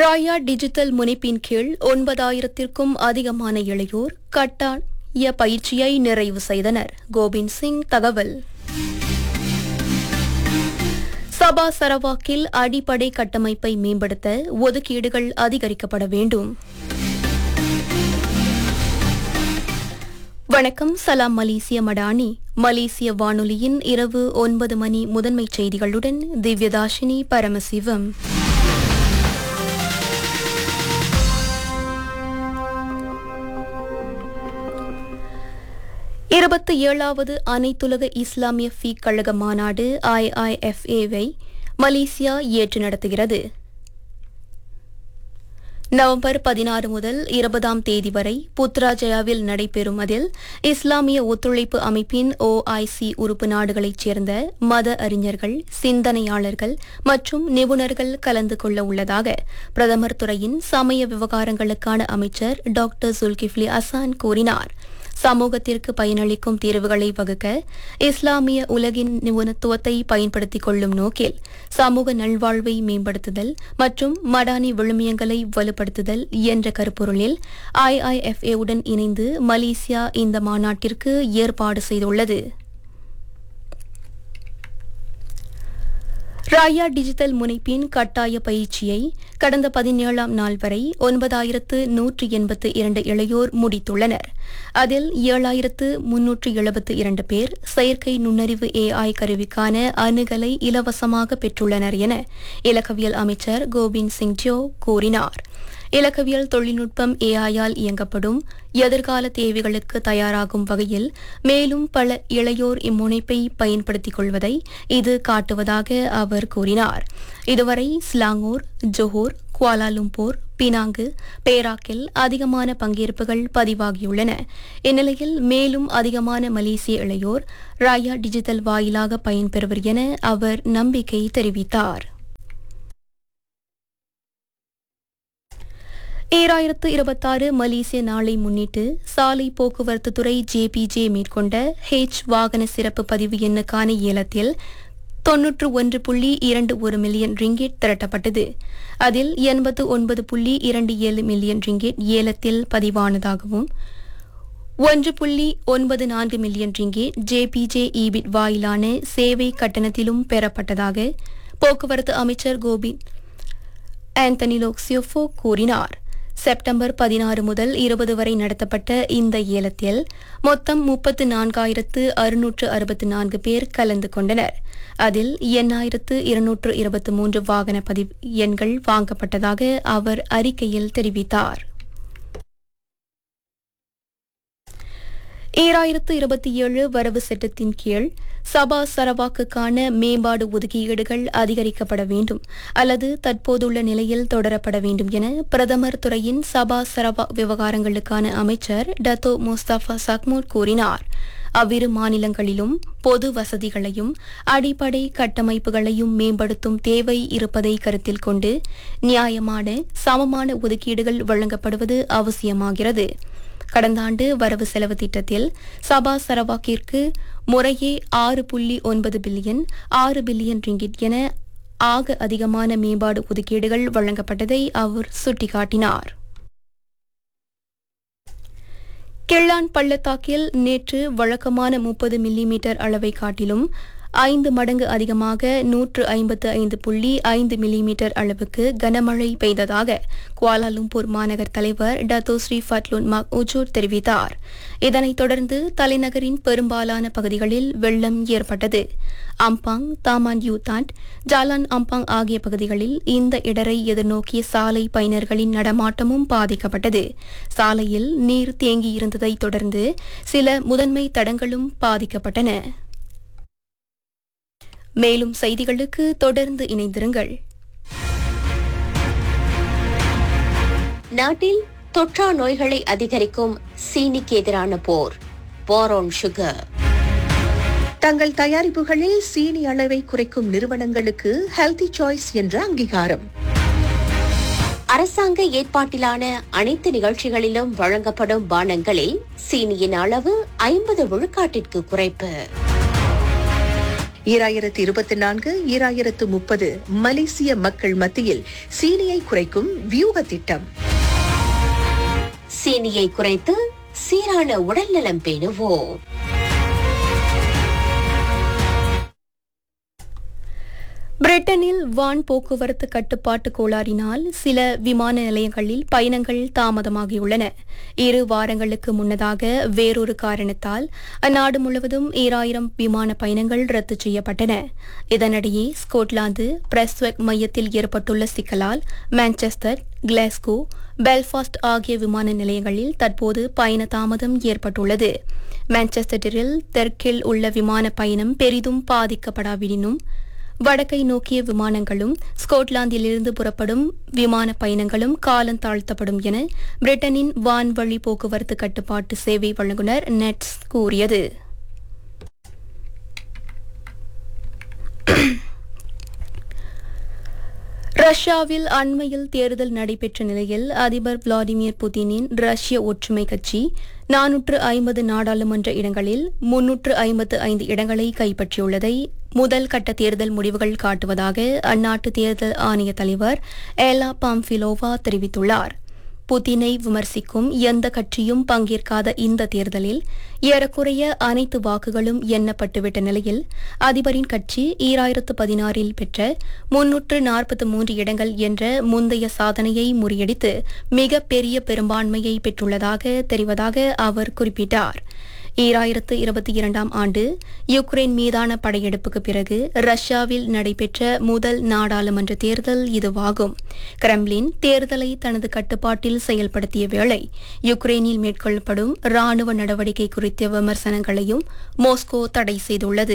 ராயா digital முனைப்பின் கீழ் ஒன்பதாயிரத்திற்கும் அதிகமான இளையோர் கட்டாய பயிற்சியை நிறைவு செய்தனர் கோபிந்த் சிங் தகவல் சபா சரவாக்கில் அடிப்படை கட்டமைப்பை மேம்படுத்த ஒதுக்கீடுகள் அதிகரிக்கப்பட வேண்டும் வணக்கம் சலாம் மலேசிய மடானி மலேசிய வானொலியின் இரவு ஒன்பது மணி முதன்மை செய்திகளுடன் திவ்யதாஷினி பரமசிவம் இருபத்தி ஏழாவது அனைத்துலக இஸ்லாமிய ஃபீக் கழக மாநாடு ஐஐஎஃப்ஏவை மலேசியா ஏற்று நடத்துகிறது நவம்பர் பதினாறு முதல் இருபதாம் தேதி வரை புத்ராஜயாவில் நடைபெறும் அதில் இஸ்லாமிய ஒத்துழைப்பு அமைப்பின் ஓஐசி உறுப்பு நாடுகளைச் சேர்ந்த மத அறிஞர்கள் சிந்தனையாளர்கள் மற்றும் நிபுணர்கள் கலந்து கொள்ள உள்ளதாக பிரதமர் துறையின் சமய விவகாரங்களுக்கான அமைச்சர் டாக்டர் சுல்கிஃப்லி அசான் கூறினார் சமூகத்திற்கு பயனளிக்கும் தீர்வுகளை வகுக்க இஸ்லாமிய உலகின் நிபுணத்துவத்தை பயன்படுத்திக் கொள்ளும் நோக்கில் சமூக நல்வாழ்வை மேம்படுத்துதல் மற்றும் மடானி விழுமியங்களை வலுப்படுத்துதல் என்ற கருப்பொருளில் ஐஐஎஃப்ஏ உடன் இணைந்து மலேசியா இந்த மாநாட்டிற்கு ஏற்பாடு செய்துள்ளது ராயா டிஜிட்டல் முனைப்பின் கட்டாய பயிற்சியை கடந்த பதினேழாம் நாள் வரை ஒன்பதாயிரத்து நூற்று எண்பத்து இரண்டு இளையோர் முடித்துள்ளனர் அதில் ஏழாயிரத்து முன்னூற்று எழுபத்து இரண்டு பேர் செயற்கை நுண்ணறிவு ஏஐ கருவிக்கான அணுகலை இலவசமாக பெற்றுள்ளனர் என இலக்கவியல் அமைச்சர் கோவிந்த் சிங் ஜோ கூறினார் இலக்கவியல் தொழில்நுட்பம் ஏஐயால் இயங்கப்படும் எதிர்கால தேவைகளுக்கு தயாராகும் வகையில் மேலும் பல இளையோர் இம்முனைப்பை பயன்படுத்திக் கொள்வதை இது காட்டுவதாக அவர் கூறினார் இதுவரை ஸ்லாங்கூர் ஜொஹூர் குவாலாலும்பூர் பினாங்கு பேராக்கில் அதிகமான பங்கேற்புகள் பதிவாகியுள்ளன இந்நிலையில் மேலும் அதிகமான மலேசிய இளையோர் ராயா டிஜிட்டல் வாயிலாக பயன்பெறுவர் என அவர் நம்பிக்கை தெரிவித்தார் ஈராயிரத்து இருபத்தாறு மலேசிய நாளை முன்னிட்டு சாலை போக்குவரத்து துறை ஜேபிஜே மேற்கொண்ட ஹெச் வாகன சிறப்பு பதிவு எண்ணுக்கான ஏலத்தில் தொன்னூற்று ஒன்று புள்ளி இரண்டு ஒரு மில்லியன் ரிங்கெட் திரட்டப்பட்டது அதில் எண்பத்து ஒன்பது புள்ளி இரண்டு ஏழு மில்லியன் ரிங்கெட் ஏலத்தில் பதிவானதாகவும் ஒன்று புள்ளி ஒன்பது நான்கு மில்லியன் ரிங்கெட் ஜேபிஜே ஈபிட் வாயிலான சேவை கட்டணத்திலும் பெறப்பட்டதாக போக்குவரத்து அமைச்சர் கோபிந்த் ஆந்தனி லோக்சியோஃபோ கூறினார் செப்டம்பர் பதினாறு முதல் இருபது வரை நடத்தப்பட்ட இந்த ஏலத்தில் மொத்தம் முப்பத்து நான்காயிரத்து அறுநூற்று அறுபத்து நான்கு பேர் கலந்து கொண்டனர் அதில் எண்ணாயிரத்து இருநூற்று இருபத்தி மூன்று வாகன பதிவு எண்கள் வாங்கப்பட்டதாக அவர் அறிக்கையில் தெரிவித்தார் ஈராயிரத்து இருபத்தி ஏழு வரவு சட்டத்தின் கீழ் சபா சரவாக்குக்கான மேம்பாடு ஒதுக்கீடுகள் அதிகரிக்கப்பட வேண்டும் அல்லது தற்போதுள்ள நிலையில் தொடரப்பட வேண்டும் என பிரதமர் துறையின் சபா சரவா விவகாரங்களுக்கான அமைச்சர் டத்தோ முஸ்தபா சக்மூர் கூறினார் அவ்விரு மாநிலங்களிலும் பொது வசதிகளையும் அடிப்படை கட்டமைப்புகளையும் மேம்படுத்தும் தேவை இருப்பதை கருத்தில் கொண்டு நியாயமான சமமான ஒதுக்கீடுகள் வழங்கப்படுவது அவசியமாகிறது கடந்த ஆண்டு வரவு செலவு திட்டத்தில் சபா சரவாக்கிற்கு முறையே ஆறு புள்ளி ஒன்பது பில்லியன் ஆறு பில்லியன் ரிங்கிட் என ஆக அதிகமான மேம்பாடு ஒதுக்கீடுகள் வழங்கப்பட்டதை அவர் சுட்டிக்காட்டினார் கிள்ளான் பள்ளத்தாக்கில் நேற்று வழக்கமான முப்பது மில்லிமீட்டர் அளவை காட்டிலும் ஐந்து மடங்கு அதிகமாக நூற்று ஐம்பத்து ஐந்து புள்ளி ஐந்து மில்லிமீட்டர் அளவுக்கு கனமழை பெய்ததாக குவாலாலும்பூர் மாநகர் தலைவர் டத்தோ ஸ்ரீ ஃபட்லுன் மக் உஜூர் தெரிவித்தார் இதனைத் தொடர்ந்து தலைநகரின் பெரும்பாலான பகுதிகளில் வெள்ளம் ஏற்பட்டது Ampang Taman U Thant Jalan Ampang ஆகிய பகுதிகளில் இந்த இடரை எதிர்நோக்கிய சாலை பயணர்களின் நடமாட்டமும் பாதிக்கப்பட்டது சாலையில் நீர் தேங்கியிருந்ததைத் தொடர்ந்து சில முதன்மை தடங்களும் பாதிக்கப்பட்டன மேலும் செய்திகளுக்கு தொடர்ந்து இணைந்திருங்கள் நாட்டில் தொற்றா நோய்களை அதிகரிக்கும் சீனிக்கு எதிரான போர் போரோன் சுகர் தங்கள் தயாரிப்புகளில் சீனி அளவை குறைக்கும் நிறுவனங்களுக்கு ஹெல்தி சாய்ஸ் என்ற அங்கீகாரம் அரசாங்க ஏற்பாட்டிலான அனைத்து நிகழ்ச்சிகளிலும் வழங்கப்படும் பானங்களில் சீனியின் அளவு ஐம்பது விழுக்காட்டிற்கு குறைப்பு ஈராயிரத்து இருபத்தி நான்கு ஈராயிரத்து முப்பது மலேசிய மக்கள் மத்தியில் சீனியை குறைக்கும் வியூக திட்டம் சீனியை குறைத்து சீரான உடல்நலம் பேணுவோம் பிரிட்டனில் வான் போக்குவரத்து கட்டுப்பாட்டு கோளாறினால் சில விமான நிலையங்களில் பயணங்கள் தாமதமாகியுள்ளன இரு வாரங்களுக்கு முன்னதாக வேறொரு காரணத்தால் அந்நாடு முழுவதும் ஈராயிரம் விமான பயணங்கள் ரத்து செய்யப்பட்டன இதனிடையே ஸ்கொட்லாந்து பிரஸ்வெக் மையத்தில் ஏற்பட்டுள்ள சிக்கலால் மான்செஸ்டர் கிளாஸ்கோ பெல்ஃபாஸ்ட் ஆகிய விமான நிலையங்களில் தற்போது பயண தாமதம் ஏற்பட்டுள்ளது மான்செஸ்டரில் தெற்கில் உள்ள விமான பயணம் பெரிதும் பாதிக்கப்படாவிடினும் வடக்கை நோக்கிய விமானங்களும் ஸ்கொட்லாந்திலிருந்து புறப்படும் விமான பயணங்களும் காலம் தாழ்த்தப்படும் என பிரிட்டனின் வான்வழி போக்குவரத்து கட்டுப்பாட்டு சேவை வழங்குநர் நெட்ஸ் கூறியது ரஷ்யாவில் அண்மையில் தேர்தல் நடைபெற்ற நிலையில் அதிபர் விளாடிமிர் புதினின் ரஷ்ய ஒற்றுமை கட்சி நானூற்று ஐம்பது நாடாளுமன்ற இடங்களில் முன்னூற்று ஐம்பத்து ஐந்து இடங்களை கைப்பற்றியுள்ளதை முதல் கட்ட தேர்தல் முடிவுகள் காட்டுவதாக அந்நாட்டு தேர்தல் ஆணைய தலைவர் ஏலா பாம்ஃபிலோவா தெரிவித்துள்ளார் புதினை விமர்சிக்கும் எந்த கட்சியும் பங்கேற்காத இந்த தேர்தலில் ஏறக்குறைய அனைத்து வாக்குகளும் எண்ணப்பட்டுவிட்ட நிலையில் அதிபரின் கட்சி ஈராயிரத்து பதினாறில் பெற்ற முன்னூற்று நாற்பத்தி மூன்று இடங்கள் என்ற முந்தைய சாதனையை முறியடித்து மிகப்பெரிய பெரும்பான்மையை பெற்றுள்ளதாக தெரிவதாக அவர் குறிப்பிட்டார் ஈராயிரத்து இருபத்தி இரண்டாம் ஆண்டு யுக்ரைன் மீதான படையெடுப்புக்கு பிறகு ரஷ்யாவில் நடைபெற்ற முதல் நாடாளுமன்ற தேர்தல் இதுவாகும் கிரெம்லின் தேர்தலை தனது கட்டுப்பாட்டில் செயல்படுத்திய வேளை யுக்ரைனில் மேற்கொள்ளப்படும் ராணுவ நடவடிக்கை குறித்த விமர்சனங்களையும் மாஸ்கோ தடை செய்துள்ளது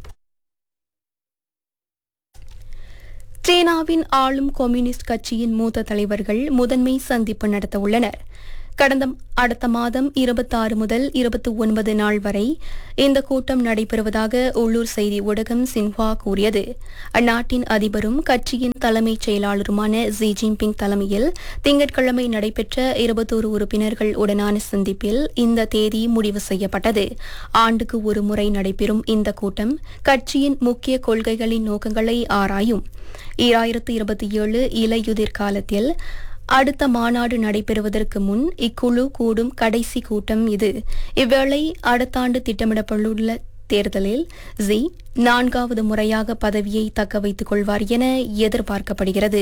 சீனாவின் ஆளும் கம்யூனிஸ்ட் கட்சியின் மூத்த தலைவர்கள் முதன்மை சந்திப்பு நடத்த உள்ளனர் கடந்த அடுத்த மாதம் இருபத்தாறு முதல் இருபத்தி ஒன்பது நாள் வரை இந்த கூட்டம் நடைபெறுவதாக உள்ளூர் செய்தி ஊடகம் சின்ஹுவா கூறியது அந்நாட்டின் அதிபரும் கட்சியின் தலைமைச் செயலாளருமான ஜி ஜின்பிங் தலைமையில் திங்கட்கிழமை நடைபெற்ற இருபத்தோரு உறுப்பினர்கள் உடனான சந்திப்பில் இந்த தேதி முடிவு செய்யப்பட்டது ஆண்டுக்கு ஒரு முறை நடைபெறும் இந்த கூட்டம் கட்சியின் முக்கிய கொள்கைகளின் நோக்கங்களை ஆராயும் ஈராயிரத்து இருபத்தி ஏழு இலையுதிர் காலத்தில் அடுத்த மாநாடு நடைபெறுவதற்கு முன் இக்குழு கூடும் கடைசி கூட்டம் இது இவ்வேளை அடுத்த ஆண்டு திட்டமிடப்பட்டுள்ள தேர்தலில் ஜி நான்காவது முறையாக பதவியை தக்க வைத்துக் கொள்வார் என எதிர்பார்க்கப்படுகிறது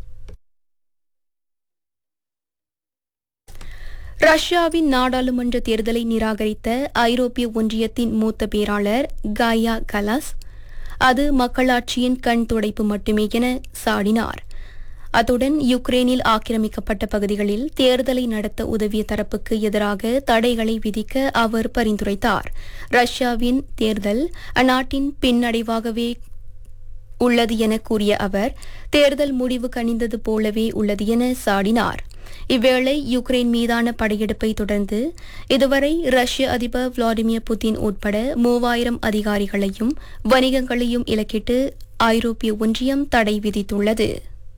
ரஷ்யாவின் நாடாளுமன்ற தேர்தலை நிராகரித்த ஐரோப்பிய ஒன்றியத்தின் மூத்த பேராளர் காயா கலாஸ் அது மக்களாட்சியின் கண் துடைப்பு மட்டுமே என சாடினார் அத்துடன் யுக்ரைனில் ஆக்கிரமிக்கப்பட்ட பகுதிகளில் தேர்தலை நடத்த உதவிய தரப்புக்கு எதிராக தடைகளை விதிக்க அவர் பரிந்துரைத்தார் ரஷ்யாவின் தேர்தல் அந்நாட்டின் பின்னடைவாகவே உள்ளது என கூறிய அவர் தேர்தல் முடிவு கணிந்தது போலவே உள்ளது என சாடினார் இவ்வேளை யுக்ரைன் மீதான படையெடுப்பை தொடர்ந்து இதுவரை ரஷ்ய அதிபர் விளாடிமிர் புதின் உட்பட மூவாயிரம் அதிகாரிகளையும் வணிகங்களையும் இலக்கிட்டு ஐரோப்பிய ஒன்றியம் தடை விதித்துள்ளது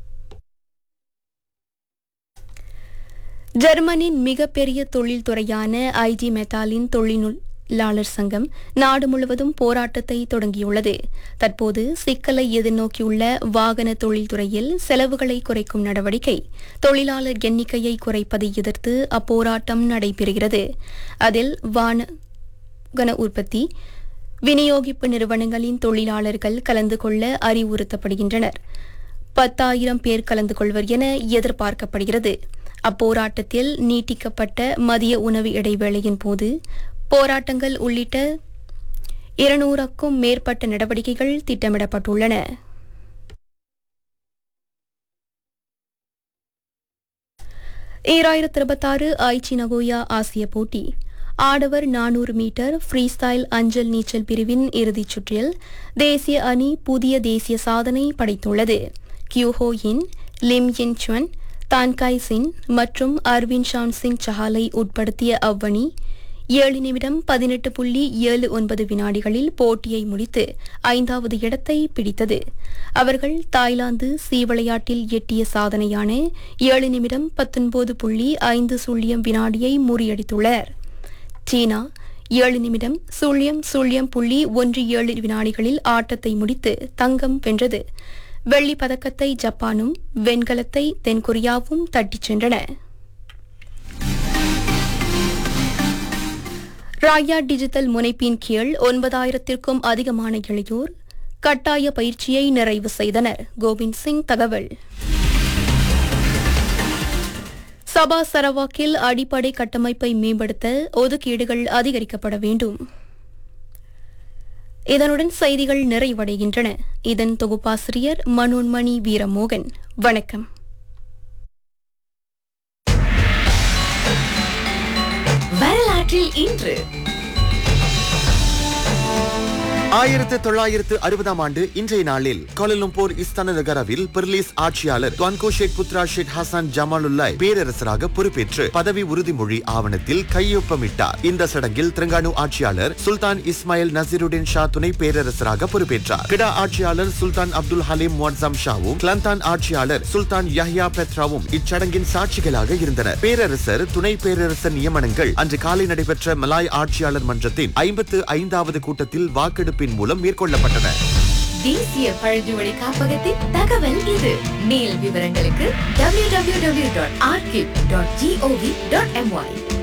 ஜெர்மனின் மிகப்பெரிய தொழில்துறையான ஐடி மெட்டாலின் தொழில்நுட்பாளர் சங்கம் நாடு முழுவதும் போராட்டத்தை தொடங்கியுள்ளது தற்போது சிக்கலை எதிர்நோக்கியுள்ள வாகன தொழில்துறையில் செலவுகளை குறைக்கும் நடவடிக்கை தொழிலாளர் எண்ணிக்கையை குறைப்பதை எதிர்த்து அப்போராட்டம் நடைபெறுகிறது அதில் வாகன உற்பத்தி விநியோகிப்பு நிறுவனங்களின் தொழிலாளர்கள் கலந்து கொள்ள அறிவுறுத்தப்படுகின்றனர் பத்தாயிரம் பேர் கலந்து கொள்வர் என எதிர்பார்க்கப்படுகிறது அப்போராட்டத்தில் நீட்டிக்கப்பட்ட மதிய உணவு இடைவேளையின் போது போராட்டங்கள் உள்ளிட்ட இருநூறுக்கும் மேற்பட்ட நடவடிக்கைகள் திட்டமிடப்பட்டுள்ளன ஈராயிரத்தி இருபத்தாறு ஐச்சி நகோயா ஆசிய போட்டி ஆடவர் நானூறு மீட்டர் ஃப்ரீ ஸ்டைல் அஞ்சல் நீச்சல் பிரிவின் இறுதிச் சுற்றில் தேசிய அணி புதிய தேசிய சாதனை படைத்துள்ளது கியூஹோ இன் லிம் யின் சுவன் தான்காய் சின் மற்றும் அரவிந்த் ஷான் சிங் சஹாலை உட்படுத்திய அவ்வணி ஏழு நிமிடம் பதினெட்டு புள்ளி ஏழு ஒன்பது வினாடிகளில் போட்டியை முடித்து ஐந்தாவது இடத்தை பிடித்தது அவர்கள் தாய்லாந்து சி விளையாட்டில் எட்டிய சாதனையான ஏழு நிமிடம் பத்தொன்பது புள்ளி ஐந்து சுழியம் வினாடியை முறியடித்துள்ளனர் சீனா ஏழு நிமிடம் சூழியம் சூழியம் புள்ளி ஒன்று ஏழு வினாடிகளில் ஆட்டத்தை முடித்து தங்கம் வென்றது வெள்ளிப் பதக்கத்தை ஜப்பானும் வெண்கலத்தை தென்கொரியாவும் தட்டிச் சென்றன ராயா டிஜிட்டல் முனைப்பின் கீழ் ஒன்பதாயிரத்திற்கும் அதிகமான இளையோர் கட்டாய பயிற்சியை நிறைவு செய்தனர் கோவிந்த் சிங் தகவல் சபா சரவாக்கில் அடிப்படை கட்டமைப்பை மேம்படுத்த ஒதுக்கீடுகள் அதிகரிக்கப்பட வேண்டும் இதனுடன் செய்திகள் நிறைவடைகின்றன இதன் தொகுப்பாசிரியர் மனோன்மணி வீரமோகன் வணக்கம் வரலாற்றில் இன்று ஆயிரத்து தொள்ளாயிரத்து அறுபதாம் ஆண்டு இன்றைய நாளில் கோலலும்பூர் இஸ்தான நகரவில் பிர்லிஸ் ஆட்சியாளர் துவான்கோ ஷேக் புத்ரா ஷேக் ஹசன் ஜமாலுல்லாய் பேரரசராக பொறுப்பேற்று பதவி உறுதிமொழி ஆவணத்தில் கையொப்பமிட்டார் இந்த சடங்கில் திரங்கானு ஆட்சியாளர் சுல்தான் இஸ்மாயில் நசீருddin ஷா துணை பேரரசராக பொறுப்பேற்றார் கிடா ஆட்சியாளர் சுல்தான் அப்துல் ஹலீம் முவாட்சம் ஷாவும் கிளந்தான் ஆட்சியாளர் சுல்தான் யஹ்யா பெத்ராவும் இச்சடங்கின் சாட்சிகளாக இருந்தனர் பேரரசர் துணை பேரரசர் நியமனங்கள் அன்று காலை நடைபெற்ற மலாய் ஆட்சியாளர் மன்றத்தின் ஐம்பத்து ஐந்தாவது கூட்டத்தில் வாக்கெடுப்பின் மூலம் மேற்கொள்ளப்பட்டன தேசிய பழங்குமொழி காப்பகத்தின் தகவல் இது மேல் விவரங்களுக்கு www.archive.gov.my